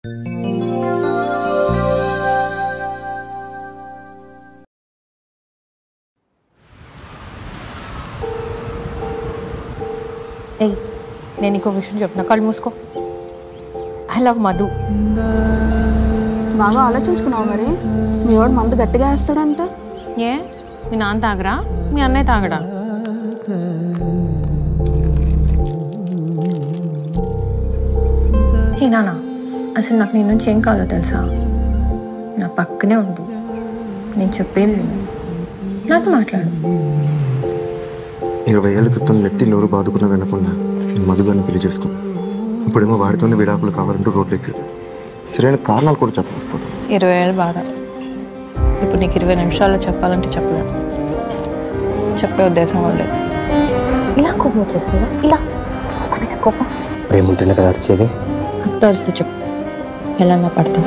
ఏయ్ నేను ఇంకో విషయం చెప్తున్నా కళ్ళు మూసుకో ఐ లవ్ మధు బాగా ఆలోచించుకున్నావు మరి మీ వాడు మందు గట్టిగా వేస్తాడంట ఏ మీ నాన్న తాగరా మీ అన్నయ్య తాగడా ఏ నాన్న అసలు నాకు నీ నుంచి ఏం కావాలో తెలుసా నా పక్కనే ఉండు నేను చెప్పేది విను నాతో మాట్లాడు ఇరవై ఏళ్ళ క్రితం నెత్తి నోరు బాదుకున్న వినకుండా నేను మధుగారిని పెళ్లి చేసుకున్నాను ఇప్పుడేమో వాడితోనే విడాకులు కావాలంటూ రోడ్లు ఎక్కాడు సరైన కారణాలు కూడా చెప్పలేకపోతాను ఇరవై ఏళ్ళు బాధ ఇప్పుడు నీకు ఇరవై నిమిషాల్లో చెప్పాలంటే చెప్పలేను చెప్పే ఉద్దేశం కూడా లేదు ఇలా కోపం వచ్చేస్తుందా ఇలా ఒక మీద కోపం ప్రేమ ఉంటేనే కదా అరిచేది అంత అరుస్తూ చెప్పు ఎలా నా పడతాం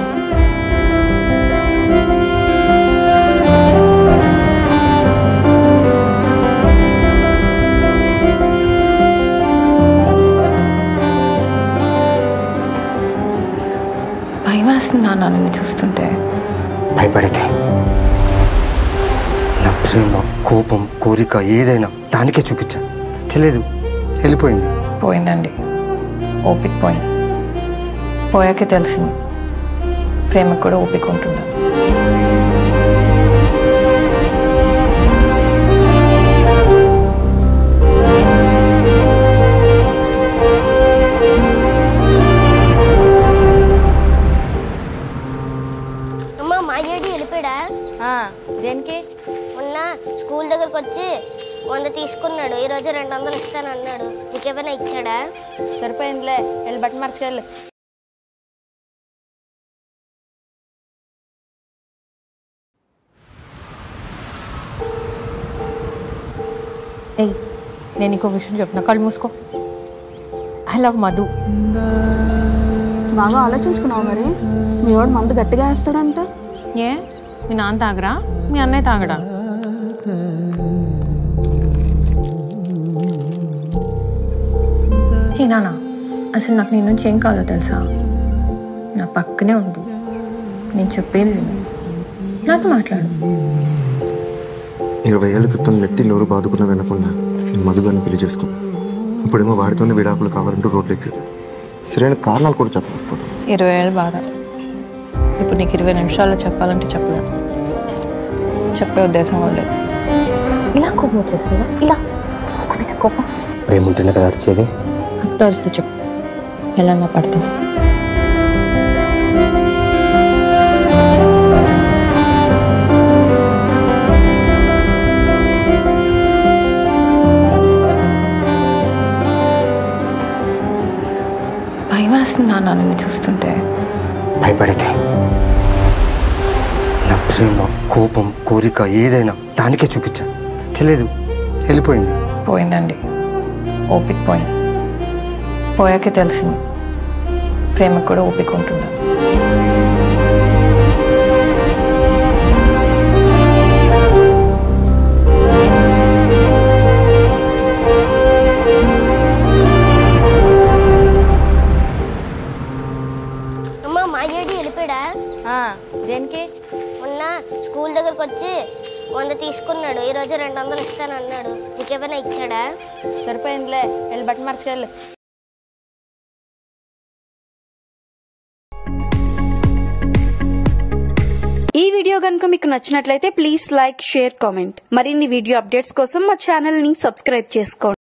భయం వేస్తుంది నాన్న నిన్ను చూస్తుంటే భయపడితే నా ప్రేమ కోపం కోరిక ఏదైనా దానికే చూపించా నచ్చలేదు వెళ్ళిపోయింది పోయిందండి ఓపిక పోయింది పోయాకే తెలిసింది ప్రేమకు కూడా ఓపిక ఉంటుందా అమ్మ మా ఏడి వెళ్ళిపోయాడా దేనికి మొన్న స్కూల్ దగ్గరకు వచ్చి వంద తీసుకున్నాడు ఈ రోజు రెండు వందలు ఇస్తాను అన్నాడు నీకేమైనా ఇచ్చాడా సరిపోయిందిలే వెళ్ళి బట్ట మార్చుకెళ్ళి ఏయ్ నేను ఇంకో విషయం చెప్తున్నా కళ్ళు మూసుకో ఐ లవ్ మధు బాగా ఆలోచించుకున్నావు మరి మీ వాడు మందు గట్టిగా వేస్తాడంట ఏ మీ నాన్న తాగరా మీ అన్నయ్య తాగడా ఏ నాన్న అసలు నాకు నీ నుంచి ఏం కావాలో తెలుసా నా పక్కనే ఉండు నేను చెప్పేది విను నాతో మాట్లాడు ఇరవై ఏళ్ళ క్రితం నెత్తి నోరు బాదుకున్న వినకుండా నేను మధుగారిని పెళ్లి చేసుకున్నాను ఇప్పుడేమో వాడితోనే విడాకులు కావాలంటూ రోడ్లు ఎక్కాడు సరైన కారణాలు కూడా చెప్పలేకపోతాను ఇరవై ఏళ్ళు బాధ ఇప్పుడు నీకు ఇరవై నిమిషాల్లో చెప్పాలంటే చెప్పలేను చెప్పే ఉద్దేశం కూడా లేదు ఇలా కోపం వచ్చేస్తుందా ఇలా ఒక మీద కోపం ప్రేమ ఉంటేనే కదా అరిచేది అంత అరుస్తూ చెప్పు ఎలా నా పడతాం భయం వేస్తుంది నాన్న నిన్ను చూస్తుంటే భయపడితే నా ప్రేమ కోపం కోరిక ఏదైనా దానికే చూపించా నచ్చలేదు వెళ్ళిపోయింది పోయిందండి ఓపిక పోయింది పోయాకే తెలిసింది ప్రేమకు కూడా ఓపిక ఉంటుందా అమ్మ మా ఏడి వెళ్ళిపోయాడా దేనికి మొన్న స్కూల్ దగ్గరకు వచ్చి వంద తీసుకున్నాడు ఈ రోజు రెండు వందలు ఇస్తాను అన్నాడు నీకేమైనా ఇచ్చాడా సరిపోయిందిలే వెళ్ళి బట్ట మార్చుకెళ్ళి ఈ వీడియో కనుక మీకు నచ్చినట్లయితే ప్లీజ్ లైక్ షేర్ కామెంట్ మరిన్ని వీడియో అప్డేట్స్ కోసం మా ఛానల్ ని సబ్స్క్రైబ్ చేసుకోండి